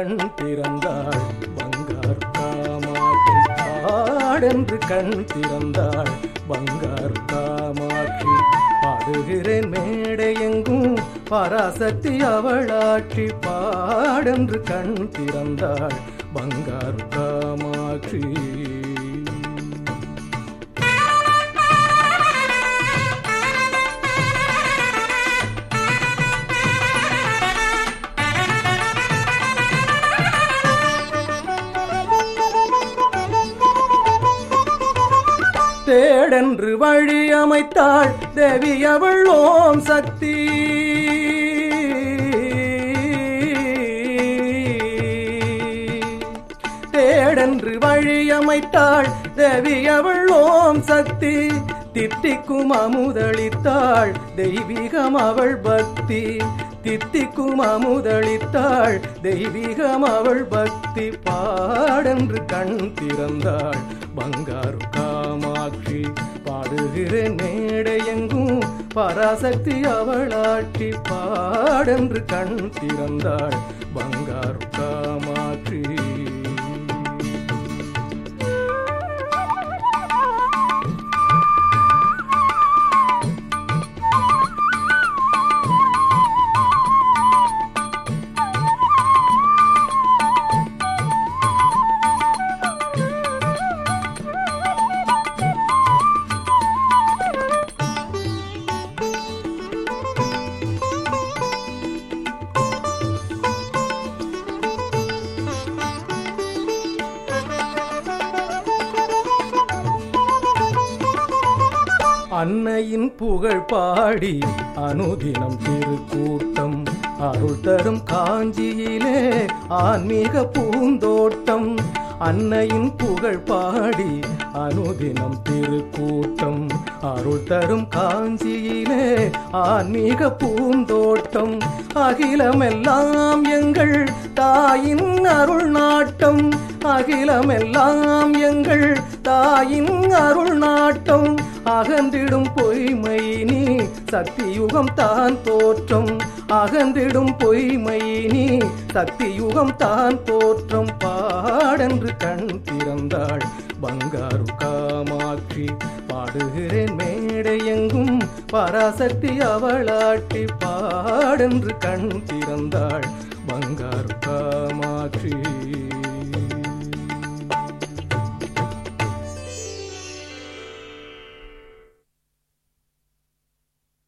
கண் திறந்தாள் பங்காரு காமாட்சி பாடென்று கண் திறந்தாள் பங்காரு காமாட்சி பாடுகிறேன் மேடை எங்கும் பராசக்தி அவளாட்சி பாடென்று கண் திறந்தாள் பங்காரு காமாட்சி தேடென்று வழி அமைத்தாள் தேவி அவள் ஓம் சக்தி தேடென்று வழி அமைத்தாள் தேவி அவள் ஓம் சக்தி தித்திக்கும் அமுதளித்தாள் தெய்வீகம் அவள் பக்தி தித்திக்கும் அமுதளித்தாள் தெய்வீகம் அவள் பக்தி பாடென்று கண் திறந்தாள் பங்காரு காமாட்சி பாடுகிறேன் மேடை எங்கும் பராசக்தி அவளாட்சி பாடென்று கண் திறந்தாள் பங்காரு காமாட்சி அன்னையின் புகழ் பாடி அனுதினம் திருக்கூட்டம் அருள் தரும் காஞ்சியிலே ஆன்மீக பூந்தோட்டம் அன்னையின் புகழ் பாடி அனுதினம் திருக்கூட்டம் அருள் தரும் காஞ்சியிலே ஆன்மீக பூந்தோட்டம் அகிலமெல்லாம் எங்கள் தாயின் அருள் நாட்டம் அகிலமெல்லாம் எங்கள் தாயின் அருள் நாட்டம் அகன்றிடும் பொய்மை நீ சக்தி யுகம் தான் தோற்றம் அகன்றிடும் பொய்மை நீ சக்தி யுகம் தான் தோற்றம் பாடென்று கண் திறந்தாள் பங்காரு காமாட்சி பாடுகிறேன் மேடை எங்கும் பராசக்தி அவளாட்டி பாடென்று கண் திறந்தாள் பங்காரு காமாட்சி